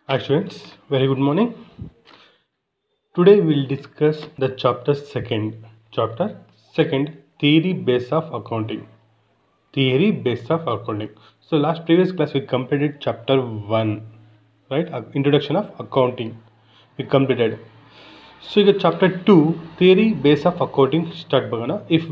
Hi students, very good morning. Today we'll discuss the chapter second. Chapter second, theory base of accounting. Theory base of accounting. So last previous class we completed chapter one, right? Uh, Introduction of accounting. We completed. So ಈಗ chapter two theory base of accounting start ಮಾಡೋಣ if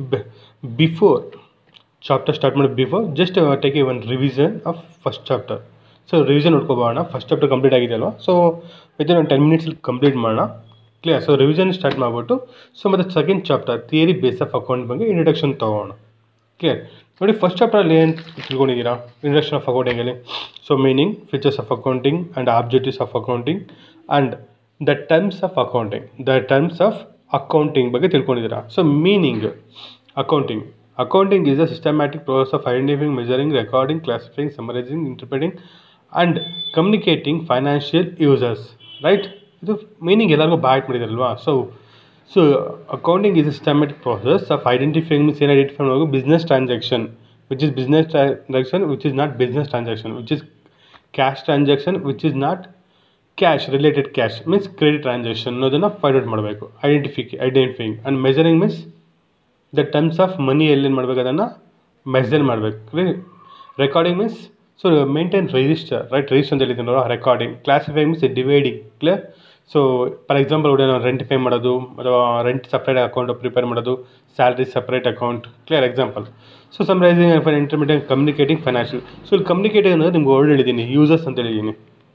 before chapter start ಮಾಡೋದು before just take a one revision of first chapter so revision ನೋಡ್ಕೊಬೋಣ first chapter complete ಆಗಿದೆ ಅಲ್ವಾ so within ಒಂದು ten ಮಿನಿಟ್ಸಲ್ಲಿ complete ಮಾಡೋಣ clear so revision start ಮಾಡಿಬಿಟ್ಟು so ಮತ್ತು second chapter theory base of account ಬಗ್ಗೆ ಇಂಟ್ರಡಕ್ಷನ್ ತೊಗೋಣ ಕ್ಲಿಯರ್ ನೋಡಿ ಫಸ್ಟ್ ಚಾಪ್ಟರಲ್ಲಿ ಏನು ತಿಳ್ಕೊಂಡಿದ್ದೀರಾ ಇಂಟ್ರಡಕ್ಷನ್ ಆಫ್ ಅಕೌಂಟಿಂಗಲ್ಲಿ so meaning features of accounting and objectives of accounting and the terms of accounting the terms of accounting ಬಗ್ಗೆ ತಿಳ್ಕೊಂಡಿದ್ದೀರಾ so meaning accounting accounting is a systematic process of identifying measuring recording classifying summarising interpreting and communicating financial users right ಇದು meaning ಎಲ್ಲರಿಗೂ ಬಾಯ್ ಮಾಡಿದಾರಲ್ವಾ so so accounting is a systematic process of identifying means ಏನು identify ಮಾಡೋದು business transaction which is business transaction which is not business transaction which is cash transaction which is not cash related cash means credit transaction ಅನ್ನೋದನ್ನು find out ಮಾಡಬೇಕು ಐಡೆಂಟಿಫಿಕ್ identifying and measuring means the terms of money ಎಲ್ಲಿ ಮಾಡಬೇಕು ಅದನ್ನು measure ಮಾಡಬೇಕು recording means so maintain register right register ಅಂತ ಹೇಳಿದ್ದೀನಿ ನೋಡೋ recording classify means dividing clear so for example ನೋಡಿ ನಾವು ರೆಂಟ್ ಪೇ ಮಾಡೋದು ಅಥವಾ ರೆಂಟ್ ಸಪ್ರೇಟ್ ಅಕೌಂಟ್ ಪ್ರಿಪೇರ್ ಮಾಡೋದು salary separate account clear example so summarising intermediate communicating financial so ಇಲ್ಲಿ communicating ಅಂದರೆ ನಿಮ್ಗೆ ವರ್ಡ್ ಹೇಳಿದ್ದೀನಿ ಯೂಸರ್ಸ್ ಅಂತ ಹೇಳಿದ್ದೀನಿ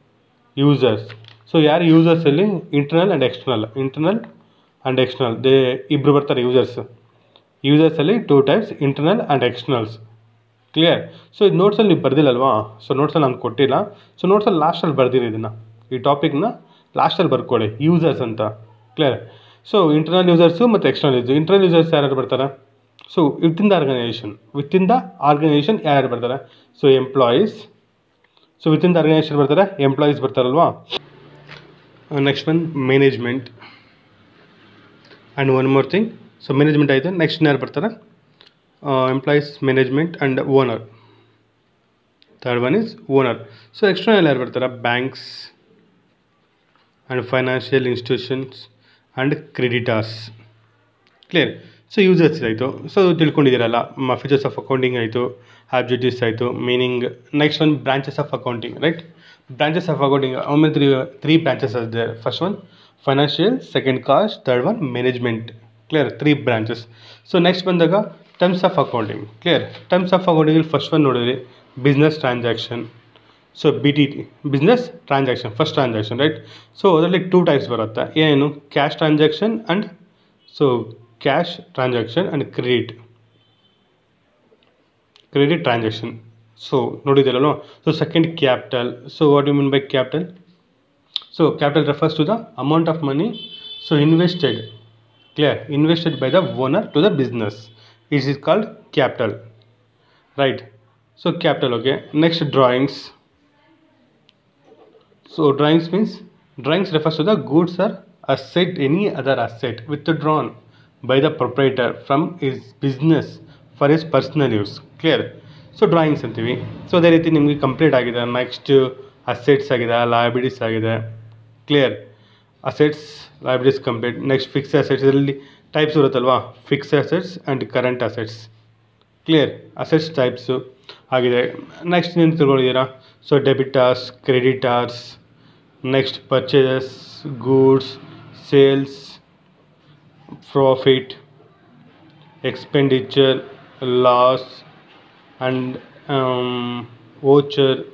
ಯೂಸರ್ಸ್ ಸೊ ಯಾರು ಯೂಸರ್ಸಲ್ಲಿ internal and external internal and external they ಇಬ್ಬರು ಬರ್ತಾರೆ ಯೂಸರ್ಸ್ ಯೂಸರ್ಸಲ್ಲಿ two types internal and externals clear so ಇದು ನೋಟ್ಸಲ್ಲಿ ನೀವು ಬರ್ದಿಲ್ಲಲ್ವಾ ಸೊ ನೋಟ್ಸಲ್ಲಿ ನಾನು ಕೊಟ್ಟಿಲ್ಲ ಸೊ ನೋಟ್ಸಲ್ಲಿ ಲಾಸ್ಟಲ್ಲಿ ಬರ್ದಿರಿ ಇದನ್ನು ಈ ಟಾಪಿಕ್ನ ಲಾಸ್ಟಲ್ಲಿ ಬರ್ಕೊಳ್ಳಿ ಯೂಸರ್ಸ್ ಅಂತ ಕ್ಲಿಯರ್ ಸೊ ಇಂಟರ್ನಲ್ ಯೂಸರ್ಸು ಮತ್ತು ಎಕ್ಸ್ಟರ್ನಲ್ ಯೂಸರ್ ಇಂಟರ್ನಲ್ ಯೂಸರ್ಸ್ ಯಾರ್ಯಾರು ಬರ್ತಾರೆ so within the organisation within the organisation ಯಾರ್ಯಾರು ಬರ್ತಾರೆ so employees so within the organisation ಬರ್ತಾರೆ ಎಂಪ್ಲಾಯೀಸ್ ಬರ್ತಾರಲ್ವಾ next one management and one more thing so management ಆಯಿತು next ಯಾರು ಬರ್ತಾರೆ employees management and owner third one is owner so external ಯಾರು ಬರ್ತಾರೆ banks and financial institutions and creditors clear so users ಆಯಿತು so ತಿಳ್ಕೊಂಡಿದ್ದೀರಲ್ಲ features of accounting ಆಯಿತು objectives ಆಯಿತು meaning next one branches of accounting right branches of accounting ಆಮೇಲೆ three three branches ಇದೆ first one financial second cost third one management clear three branches so next ಬಂದಾಗ terms of accounting clear terms of ಅಕೌಂಟಿಂಗಲ್ಲಿ first one ನೋಡಿದ್ರಿ business transaction so B T T business transaction first transaction right so ಅದರಲ್ಲಿ two types ಬರುತ್ತೆ ಏನೇನು cash transaction and so cash transaction and credit credit transaction so ನೋಡಿದ್ದೀರಲ್ವ so second capital so what you mean by capital so capital refers to the amount of money so invested clear invested by the owner to the business it is called capital right so capital okay next drawings so drawings means drawings refers to the goods or asset any other asset withdrawn by the proprietor from his business for his personal use clear so drawings ಅಂತೀವಿ so ಅದೇ ರೀತಿ ನಿಮಗೆ complete ಆಗಿದೆ next assets ಆಗಿದೆ liabilities ಆಗಿದೆ clear assets liabilities complete next fixed assets ಇದರಲ್ಲಿ types ಇರುತ್ತಲ್ವಾ fixed assets and current assets clear assets types ಆಗಿದೆ ನೆಕ್ಸ್ಟ್ ನೀವು ತಿಳ್ಕೊಂಡಿದ್ದೀರಾ so debtors creditors next purchases goods sales profit expenditure loss and voucher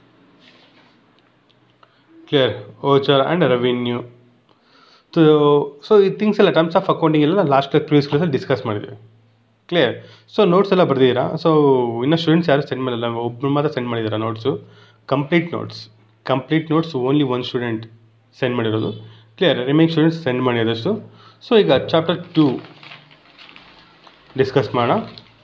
clear voucher and revenue so so ಈ things ಎಲ್ಲ terms of accounting ಎಲ್ಲ last previous ಕ್ಲಾಸಲ್ಲಿ discuss ಮಾಡಿದ್ವಿ clear so notes ಎಲ್ಲ ಬರ್ದಿದ್ದೀರಾ ಸೊ ಇನ್ನೂ ಸ್ಟೂಡೆಂಟ್ಸ್ ಯಾರು ಸೆಂಡ್ ಮಾಡಿಲ್ಲ ಒಬ್ಬರು ಮಾತ್ರ ಸೆಂಡ್ ಮಾಡಿದ್ದೀರಾ notes complete notes complete notes only one student send ಮಾಡಿರೋದು ಕ್ಲಿಯರ್ ರಿಮೈನಿಂಗ್ ಸ್ಟೂಡೆಂಟ್ಸ್ ಸೆಂಡ್ ಮಾಡಿದಷ್ಟು ಸೊ ಈಗ ಚಾಪ್ಟರ್ ಟೂ ಡಿಸ್ಕಸ್ ಮಾಡೋಣ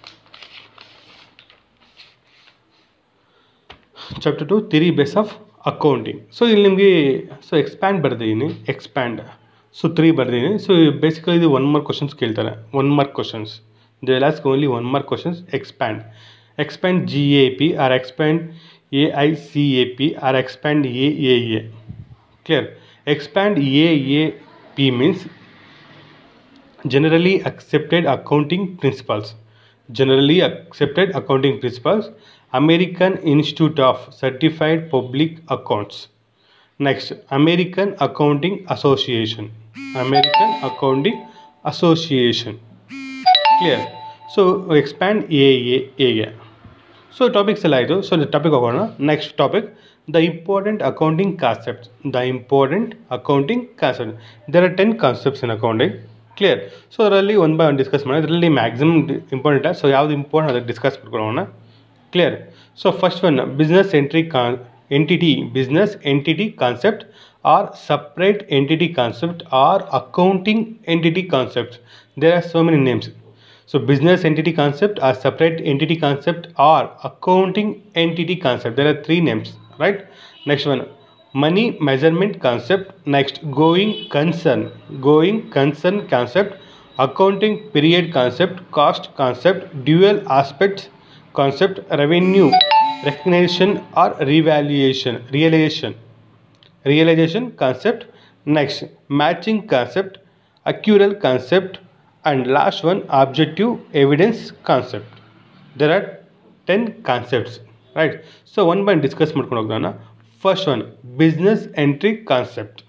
chapter two theory base of accounting so ಇಲ್ಲಿ ನಿಮಗೆ ಸೊ ಎಕ್ಸ್ಪ್ಯಾಂಡ್ ಬರ್ದಿದ್ದೀನಿ ಎಕ್ಸ್ಪ್ಯಾಂಡ್ ಸೊ ತ್ರೀ ಬರ್ದಿದ್ದೀನಿ ಸೊ ಬೇಸಿಕಲಿ ಇದು one mark questions ಕೇಳ್ತಾರೆ one mark questions they will ask only one mark questions expand expand G A P R expand A I C A P R expand A A A clear expand aap means generally accepted accounting principles generally accepted accounting principles american institute of certified public accounts next american accounting association american accounting association clear so expand aa age so topics ಎಲ್ಲ ಆಯಿತು so topic ಹೋಗೋಣ next topic the important accounting concepts the important accounting concept there are ten concepts in accounting clear so ಅದರಲ್ಲಿ one by one discuss ಮಾಡೋಣ ಇದರಲ್ಲಿ maximum important so ಯಾವುದು important ಅದಕ್ಕೆ discuss ಮಾಡ್ಕೊಳ್ಳೋಣ clear so first one business entry con entity business entity concept or separate entity concept or accounting entity concept there are so many names So business entity concept or separate entity concept or accounting entity concept. There are three names, right? Next one, money measurement concept. Next, going concern, going concern concept, accounting period concept, cost concept, dual aspects concept, revenue recognition or revaluation, realization, realization concept. Next, matching concept, accrual concept, and last one objective evidence concept there are 10 concepts right so one by discuss ಮಾಡ್ಕೊಂಡು ಹೋಗೋಣ first one business entry concept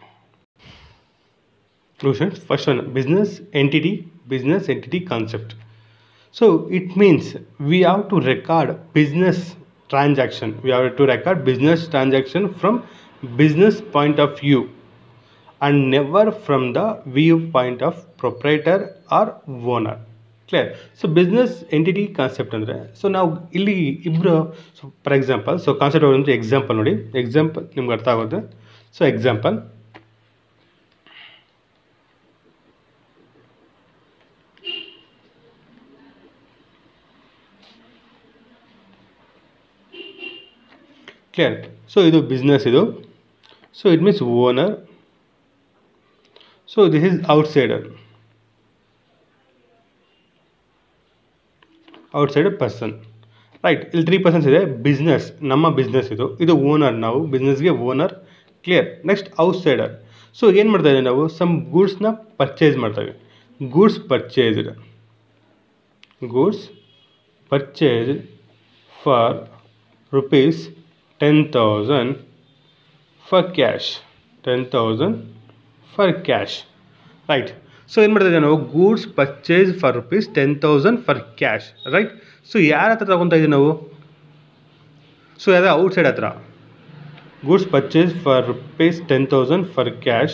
first one business entity business entity concept so it means we have to record business transaction we have to record business transaction from business point of view and never from the view point of proprietor or owner clear so business entity concept ಅಂದರೆ so ನಾವು ಇಲ್ಲಿ ಇಬ್ಬರು so for example so concept ಅಂದರೆ example ನೋಡಿ example ನಿಮ್ಗೆ ಅರ್ಥ ಆಗುತ್ತೆ so example clear so ಇದು ಬಿಸ್ನೆಸ್ ಇದು so it means owner so this is outsider outside person right ಇಲ್ಲಿ ತ್ರೀ ಪರ್ಸನ್ಸ್ ಇದೆ ಬಿಸ್ನೆಸ್ ನಮ್ಮ ಬಿಸ್ನೆಸ್ ಇದು ಇದು ಓನರ್ ನಾವು ಬಿಸ್ನೆಸ್ಗೆ owner clear next outsider so ಏನು ಮಾಡ್ತಾ ಇದ್ದೀವಿ ನಾವು ಸಮ್ ಗೂಡ್ಸ್ನ ಪರ್ಚೇಸ್ ಮಾಡ್ತಾಯಿದ್ವಿ goods purchased goods purchase for rupees ten thousand for cash ten thousand for cash right so ಏನು ಮಾಡ್ತಾ ಇದ್ದೀವಿ ನಾವು goods purchase for rupees ten thousand for cash right so ಯಾರ ಹತ್ರ ತಗೊತಾ ಇದ್ದೀವಿ ನಾವು ಸೊ ಯಾವುದೇ ಔಟ್ಸೈಡ್ ಹತ್ರ goods purchase for rupees ten thousand for cash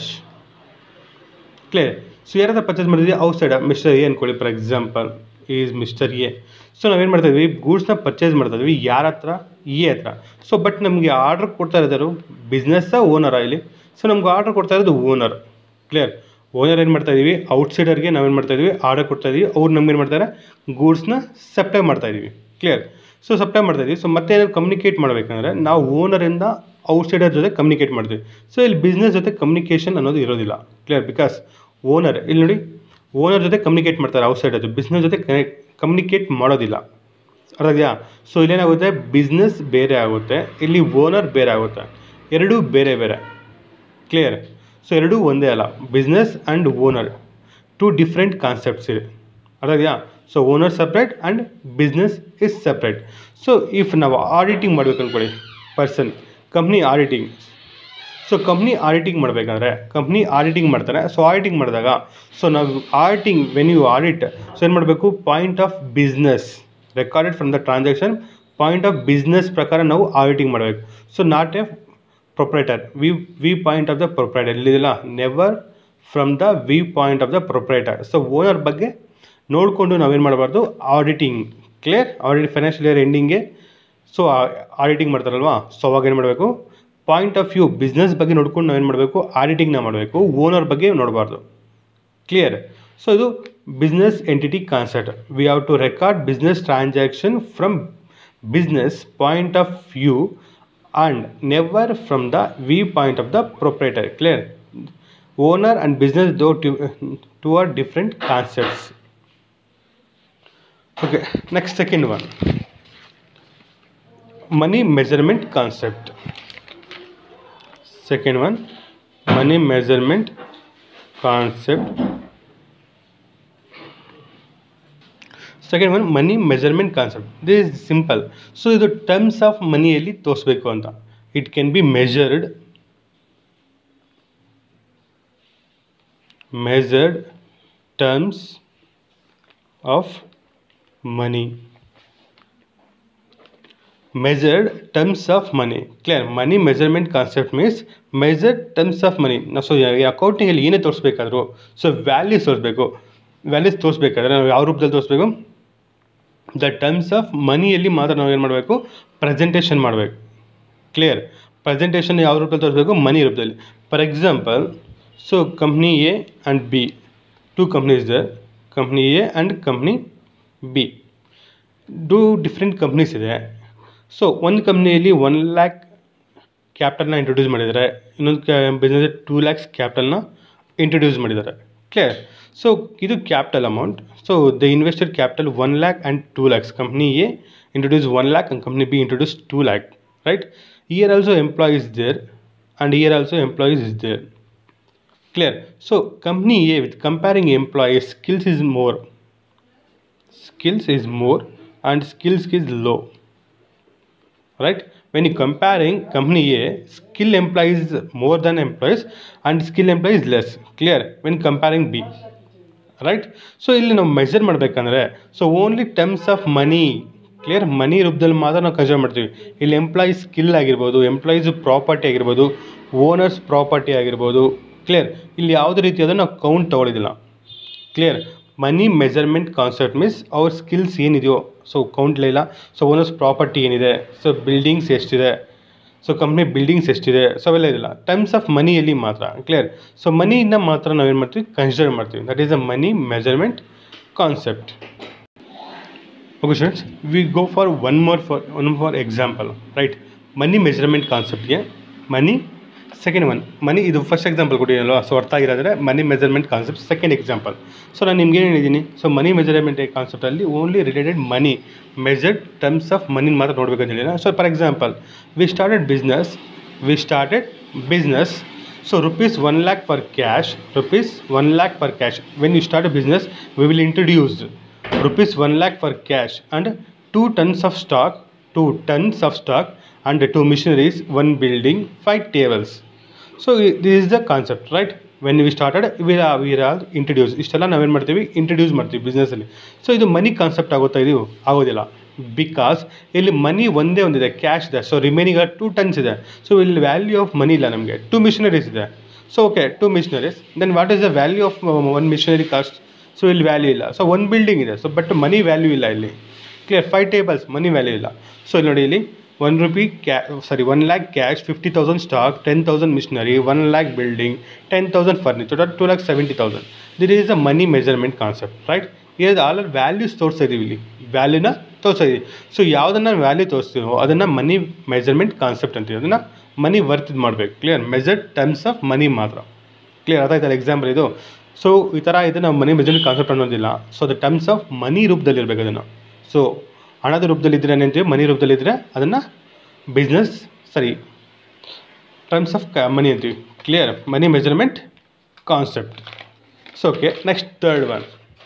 clear so ಯಾರ ಹತ್ರ ಪರ್ಚೇಸ್ ಮಾಡಿದ್ವಿ ಔಟ್ಸೈಡ್ ಮಿಸ್ಟರ್ ಎ ಅಂದ್ಕೊಳ್ಳಿ for example is mister A so ನಾವೇನು ಮಾಡ್ತಾ ಇದ್ವಿ ಗೂಡ್ಸ್ನ ಪರ್ಚೇಸ್ ಮಾಡ್ತಾ ಇದ್ವಿ ಯಾರ ಹತ್ರ ಎ ಹತ್ರ ಸೊ ಬಟ್ ನಮಗೆ ಆರ್ಡ್ರ್ ಕೊಡ್ತಾ ಇರೋದಾರು ಬಿಸ್ನೆಸ್ಸಾ ಓನರಾ ಇಲ್ಲಿ ಸೊ ನಮ್ಗೆ ಆರ್ಡ್ರ್ ಕೊಡ್ತಾ ಇರೋದು ಓನರ್ ಕ್ಲಿಯರ್ ಓನರ್ ಏನು ಮಾಡ್ತಾ ಇದೀವಿ ಔಟ್ಸೈಡರ್ಗೆ ನಾವೇನು ಮಾಡ್ತಾ ಇದೀವಿ ಆರ್ಡರ್ ಕೊಡ್ತಾ ಇದೀವಿ ಅವ್ರು ನಮ್ಗೆ ಏನು ಮಾಡ್ತಾರೆ ಗೂಡ್ಸ್ನ ಸಪ್ಲೈ ಮಾಡ್ತಾ ಇದೀವಿ ಕ್ಲಿಯರ್ ಸೊ ಸಪ್ಲೈ ಮಾಡ್ತಾ ಇದೀವಿ ಸೊ ಮತ್ತೆ ಏನಾದ್ರು ಕಮ್ಯುನಿಕೇಟ್ ಮಾಡಬೇಕಂದ್ರೆ ನಾವು ಓನರಿಂದ ಔಟ್ಸೈಡರ್ ಜೊತೆ ಕಮ್ಯುನಿಕೇಟ್ ಮಾಡ್ತೀವಿ ಸೊ ಇಲ್ಲಿ ಬಿಸ್ನೆಸ್ ಜೊತೆ ಕಮ್ಯುನಿಕೇಷನ್ ಅನ್ನೋದು ಇರೋದಿಲ್ಲ ಕ್ಲಿಯರ್ ಬಿಕಾಸ್ ಓನರ್ ಇಲ್ಲಿ ನೋಡಿ ಓನರ್ ಜೊತೆ ಕಮ್ಯುನಿಕೇಟ್ ಮಾಡ್ತಾರೆ ಔಟ್ಸೈಡರ್ ಬಿಸ್ನೆಸ್ ಜೊತೆ ಕಮ್ಯುನಿಕೇಟ್ ಮಾಡೋದಿಲ್ಲ ಅರ್ಥ ಇದೆಯಾ ಸೊ ಇಲ್ಲೇನಾಗುತ್ತೆ ಬಿಸ್ನೆಸ್ ಬೇರೆ ಆಗುತ್ತೆ ಇಲ್ಲಿ ಓನರ್ ಬೇರೆ ಆಗುತ್ತೆ ಎರಡೂ ಬೇರೆ ಬೇರೆ ಕ್ಲಿಯರ್ ಸೊ ಎರಡೂ ಒಂದೇ ಅಲ್ಲ business and owner two different concepts ಇದೆ ಅರ್ಥ ಇದೆಯಾ so owner separate and business is separate so if ನಾವು ಆಡಿಟಿಂಗ್ ಮಾಡ್ಬೇಕು ಅಂದ್ಕೊಳ್ಳಿ person company auditing so company auditing ಮಾಡಬೇಕಂದ್ರೆ ಕಂಪ್ನಿ ಆಡಿಟಿಂಗ್ ಮಾಡ್ತಾರೆ ಸೊ ಆಡಿಟಿಂಗ್ ಮಾಡಿದಾಗ ಸೊ ನಾವು auditing when you audit so ಏನು ಮಾಡಬೇಕು point of business recorded from the transaction point of business ಪ್ರಕಾರ ನಾವು ಆಡಿಟಿಂಗ್ ಮಾಡಬೇಕು so not a proprietor view view point of the proprietor ಇಲ್ಲಿದಿಲ್ಲ never from the view point of the proprietor so owner ಬಗ್ಗೆ ನೋಡಿಕೊಂಡು ನಾವೇನು ಮಾಡಬಾರ್ದು auditing clear audit financial year ಎಂಡಿಂಗ್ಗೆ so auditing ಮಾಡ್ತಾರಲ್ವಾ ಸೊ ಅವಾಗ ಏನು ಮಾಡಬೇಕು ಪಾಯಿಂಟ್ ಆಫ್ ವ್ಯೂ ಬಿಸ್ನೆಸ್ ಬಗ್ಗೆ ನೋಡ್ಕೊಂಡು ನಾವೇನು ಮಾಡಬೇಕು ಆಡಿಟಿಂಗ್ನ ಮಾಡಬೇಕು ಓನರ್ ಬಗ್ಗೆ ನೋಡಬಾರ್ದು ಕ್ಲಿಯರ್ ಸೊ ಇದು business entity concept we have to record business transaction from business point of view and never from the view point of the proprietor clear owner and business though two are different concepts okay next second one money measurement concept second one money measurement concept second one money measurement concept this is simple so ಇದು terms of ಮನಿಯಲ್ಲಿ ತೋರಿಸ್ಬೇಕು ಅಂತ it can be measured measured terms of money measured terms of money clear money measurement concept means measured terms of money ನಾವು so ಈ ಅಕೌಂಟಿಂಗಲ್ಲಿ ಏನೇ ತೋರಿಸ್ಬೇಕಾದ್ರು so values ತೋರಿಸ್ಬೇಕು ವ್ಯಾಲ್ಯೂಸ್ ತೋರಿಸ್ಬೇಕಾದ್ರೆ ನಾವು ಯಾವ ರೂಪದಲ್ಲಿ ತೋರಿಸ್ಬೇಕು ದ ಟರ್ಮ್ಸ್ ಆಫ್ ಮನಿಯಲ್ಲಿ ಮಾತ್ರ ನಾವು ಏನು ಮಾಡಬೇಕು ಪ್ರೆಸೆಂಟೇಷನ್ ಮಾಡಬೇಕು ಕ್ಲಿಯರ್ ಪ್ರೆಸೆಂಟೇಷನ್ ಯಾವ ರೂಪದಲ್ಲಿ ತೋರಿಸ್ಬೇಕು ಮನಿ ರೂಪದಲ್ಲಿ for example so company A and B two companies ಇದೆ company A and company B two different companies ಇದೆ ಸೊ ಒಂದು ಕಂಪ್ನಿಯಲ್ಲಿ ಒನ್ ಲ್ಯಾಕ್ ಕ್ಯಾಪಿಟಲ್ನ ಇಂಟ್ರೊಡ್ಯೂಸ್ ಮಾಡಿದ್ದಾರೆ ಇನ್ನೊಂದು ಬಿಸ್ನೆಸ್ ಟೂ ಲ್ಯಾಕ್ಸ್ ಕ್ಯಾಪಿಟಲ್ನ ಇಂಟ್ರೊಡ್ಯೂಸ್ ಮಾಡಿದ್ದಾರೆ ಕ್ಲಿಯರ್ ಸೊ ಇದು capital amount so the invested capital one lakh and two lakhs company A introduce one lakh and company B introduce two lakh right here also employees there and year also employees is there clear so company A with comparing employees skills is more skills is more and skills is low right when you comparing company a skill employees more than employees and skill employees less clear when comparing b right so ಇಲ್ಲಿ ನಾವು measure ಮಾಡಬೇಕಂದ್ರೆ so only terms of money clear money ರೂಪದಲ್ಲಿ ಮಾತ್ರ ನಾವು consider ಮಾಡ್ತೀವಿ ಇಲ್ಲಿ employees skill ಆಗಿರ್ಬೋದು employees property ಆಗಿರ್ಬೋದು ಓನರ್ಸ್ ಪ್ರಾಪರ್ಟಿ ಆಗಿರ್ಬೋದು ಕ್ಲಿಯರ್ ಇಲ್ಲಿ ಯಾವುದೇ ರೀತಿಯಾದ ನಾವು ಕೌಂಟ್ ತೊಗೊಳಿದಿಲ್ಲ clear money measurement concept means ಅವ್ರ ಸ್ಕಿಲ್ಸ್ ಏನಿದೆಯೋ ಸೊ ಕೌಂಟ್ಲೇ ಇಲ್ಲ ಸೊ ಓನರ್ಸ್ ಪ್ರಾಪರ್ಟಿ ಏನಿದೆ ಸೊ ಬಿಲ್ಡಿಂಗ್ಸ್ ಎಷ್ಟಿದೆ ಸೊ ಕಂಪ್ನಿ ಬಿಲ್ಡಿಂಗ್ಸ್ ಎಷ್ಟಿದೆ ಸೊ ಅವೆಲ್ಲ ಇದಿಲ್ಲ ಟರ್ಮ್ಸ್ ಆಫ್ ಮನಿಯಲ್ಲಿ ಮಾತ್ರ ಕ್ಲಿಯರ್ ಸೊ ಮನಿಯಿಂದ ಮಾತ್ರ ನಾವೇನು ಮಾಡ್ತೀವಿ ಕನ್ಸಿಡರ್ ಮಾಡ್ತೀವಿ that is a money measurement concept okay students we go for one more for one for example right money measurement ಕಾನ್ಸೆಪ್ಟ್ಗೆ ಮನಿ ಸೆಕೆಂಡ್ ಒನ್ ಮನಿ ಇದು ಫಸ್ಟ್ ಎಕ್ಸಾಂಪಲ್ ಕೊಟ್ಟಿದ್ದೀನಲ್ವ so ಅರ್ಥ ಆಗಿರೋದ್ರೆ money measurement concept second example so ನಾನು ನಿಮ್ಗೆ ಏನು ಹೇಳಿದ್ದೀನಿ so money measurement ಕಾನ್ಸೆಪ್ಟಲ್ಲಿ only related money measured terms of money ಮಾತ್ರ ನೋಡ್ಬೇಕಂತ ಹೇಳಿಲ್ಲ so for example we started business we started business so rupees one lakh for cash rupees one lakh for cash when you start a business we will introduce rupees 1 lakh for cash and 2 tons of stock 2 tons of stock and 2 machineries 1 building 5 tables so i- this is the concept right when we started we are we are introduce ಇಷ್ಟೆಲ್ಲ ನಾವೇನು ಮಾಡ್ತೀವಿ introduce ಮಾಡ್ತೀವಿ ಬಿಸ್ನೆಸ್ಸಲ್ಲಿ so ಇದು ಮನಿ concept ಆಗುತ್ತಾ ಇದು ಆಗೋದಿಲ್ಲ because ಇಲ್ಲಿ ಮನಿ ಒಂದೇ ಒಂದಿದೆ ಕ್ಯಾಶ್ ಇದೆ ಸೊ ರಿಮೈನಿಂಗ್ ಟೂ ಟನ್ಸ್ ಇದೆ ಸೊ ಇಲ್ಲಿ ವ್ಯಾಲ್ಯೂ ಆಫ್ ಮನಿ ಇಲ್ಲ ನಮಗೆ ಟೂ ಮಿಷನರೀಸ್ ಇದೆ so okay two machineries then what is the value of one machinery cost so ಇಲ್ಲಿ ವ್ಯಾಲ್ಯೂ ಇಲ್ಲ ಸೊ ಒಂದು ಬಿಲ್ಡಿಂಗ್ ಇದೆ ಸೊ ಬಟ್ ಮನಿ ವ್ಯಾಲ್ಯೂ ಇಲ್ಲ ಇಲ್ಲಿ clear five tables money value ಇಲ್ಲ ಸೊ ಇಲ್ಲಿ ನೋಡಿ ಇಲ್ಲಿ ಒನ್ ರುಪಿ ಕ್ಯಾ sorry one lakh cash fifty thousand stock ten thousand machinery one lac building ten thousand furniture two lakh seventy thousand this is a money measurement concept right ಇದು all are values ತೋರಿಸ್ತಾ ಇದೀವಿ ಇಲ್ಲಿ ವ್ಯಾಲ್ಯೂನ ತೋರಿಸ್ತಾ ಇದೀವಿ ಸೊ ಯಾವುದನ್ನು value ತೋರಿಸ್ತೀವೋ ಅದನ್ನು ಮನಿ measurement concept ಅಂತೀವಿ ಅದನ್ನು ಮನಿ ವರ್ತ್ ಮಾಡಬೇಕು clear measured terms of money ಮಾತ್ರ ಕ್ಲಿಯರ್ ಅರ್ಥ ಆಯ್ತಲ್ಲ ಎಕ್ಸಾಂಪಲ್ ಇದು ಸೊ ಈ ಥರ ಇದು ನಾವು ಮನಿ ಮೆಜರ್ಮೆಂಟ್ ಕಾನ್ಸೆಪ್ಟ್ ಅನ್ನೋದಿಲ್ಲ so the terms of money ರೂಪದಲ್ಲಿ ಇರಬೇಕು ಅದನ್ನು ಸೊ ಹಣದ ರೂಪದಲ್ಲಿ ಇದ್ದರೆ ಏನಂತೀವಿ ಮನಿ ರೂಪದಲ್ಲಿ ಇದ್ದರೆ ಅದನ್ನು ಬಿಸ್ನೆಸ್ ಸರಿ ಟರ್ಮ್ಸ್ ಆಫ್ ಮನಿ ಅಂತೀವಿ clear money measurement concept so okay next third one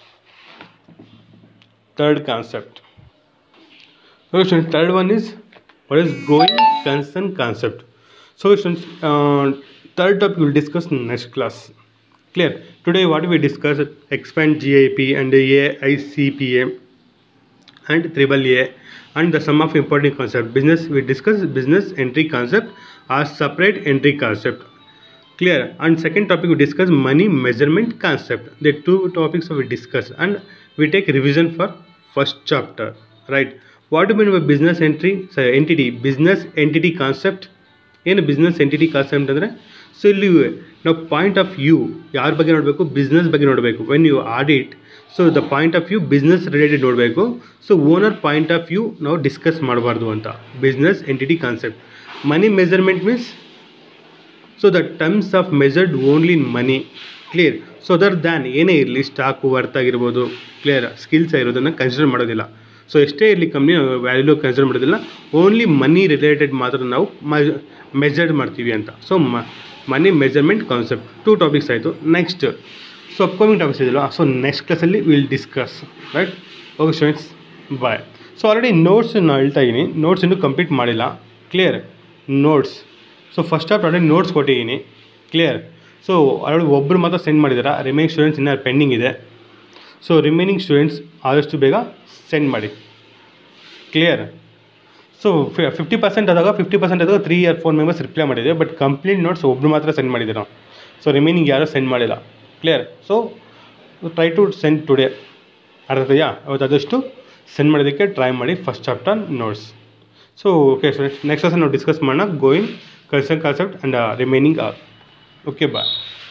third concept Okay, students, third one is what is going concern concept. So, students, uh, third topic we'll discuss in next class. Clear. Today, what we discuss expand GIP and AICPA and triple A and the sum of important concept. Business we discuss business entry concept as separate entry concept. Clear. And second topic we discuss money measurement concept. The two topics we discuss and we take revision for first chapter. Right. What do you mean by business entry? Sorry, entity. Business entity concept. ಏನು business entity concept ಅಂದರೆ so ಇಲ್ಲಿ ನಾವು point of view ಯಾರ ಬಗ್ಗೆ ನೋಡಬೇಕು business ಬಗ್ಗೆ ನೋಡಬೇಕು when you audit so the point of view business related ನೋಡಬೇಕು so owner point of view ನಾವು ಡಿಸ್ಕಸ್ ಮಾಡಬಾರ್ದು ಅಂತ business entity concept money measurement means so the terms of measured only in money clear so other than ಏನೇ ಇರಲಿ stock worth ಆಗಿರ್ಬೋದು clear skills ಆಗಿರೋದನ್ನು consider ಮಾಡೋದಿಲ್ಲ ಸೊ ಎಷ್ಟೇ ಇರಲಿ ಕಂಪ್ನಿ ವ್ಯಾಲ್ಯೂ ಕನ್ಸಿಡರ್ ಮಾಡೋದಿಲ್ಲ ಓನ್ಲಿ ಮನಿ ರಿಲೇಟೆಡ್ ಮಾತ್ರ ನಾವು ಮೆಜರ್ಡ್ ಮಾಡ್ತೀವಿ ಅಂತ so money measurement concept two topics ಆಯಿತು ನೆಕ್ಸ್ಟ್ ಸೊ ಅಪ್ಕಮಿಂಗ್ ಟಾಪಿಕ್ಸ್ ಇದೆಯಲ್ಲ ಸೊ ನೆಕ್ಸ್ಟ್ ಕ್ಲಾಸಲ್ಲಿ will discuss right okay students bye so already notes ನಾನು ಹೇಳ್ತಾ ಇದ್ದೀನಿ ನೋಟ್ಸ್ ಇನ್ನೂ ಕಂಪ್ಲೀಟ್ ಮಾಡಿಲ್ಲ clear notes so first of already notes ಕೊಟ್ಟಿದ್ದೀನಿ ಕ್ಲಿಯರ್ ಸೊ ಆಲ್ರೆಡಿ ಒಬ್ಬರು ಮಾತ್ರ ಸೆಂಡ್ ಮಾಡಿದ್ದೀರಾ ರಿಮೈನಿಂಗ್ ಸ್ಟೂಡೆಂಟ್ಸ್ ಇನ್ನೂ ಪೆಂಡಿಂಗ್ ಇದೆ ಸೊ ರಿಮೈನಿಂಗ್ ಸ್ಟೂಡೆಂಟ್ಸ್ ಆದಷ್ಟು ಬೇಗ ಸೆಂಡ್ ಮಾಡಿ ಕ್ಲಿಯರ್ ಸೊ ಫಿಫ್ಟಿ ಪರ್ಸೆಂಟ್ ಆದಾಗ ಫಿಫ್ಟಿ ಪರ್ಸೆಂಟ್ ಆದಾಗ three or four members reply ಮಾಡಿದೆ ಬಟ್ ಕಂಪ್ಲೀಟ್ ನೋಟ್ಸ್ ಒಬ್ರು ಮಾತ್ರ ಸೆಂಡ್ ಮಾಡಿದ್ದೀರಾ ಸೊ ರಿಮೈನಿಂಗ್ ಯಾರೂ ಸೆಂಡ್ ಮಾಡಿಲ್ಲ clear so try to send today ಅರ್ಥ ಇದೆಯಾ ಅವತ್ತಾದಷ್ಟು ಸೆಂಡ್ ಮಾಡೋದಕ್ಕೆ ಟ್ರೈ ಮಾಡಿ first chapter notes so okay students next class ನಾವು ಡಿಸ್ಕಸ್ ಮಾಡೋಣ going concern concept and remaining are okay bye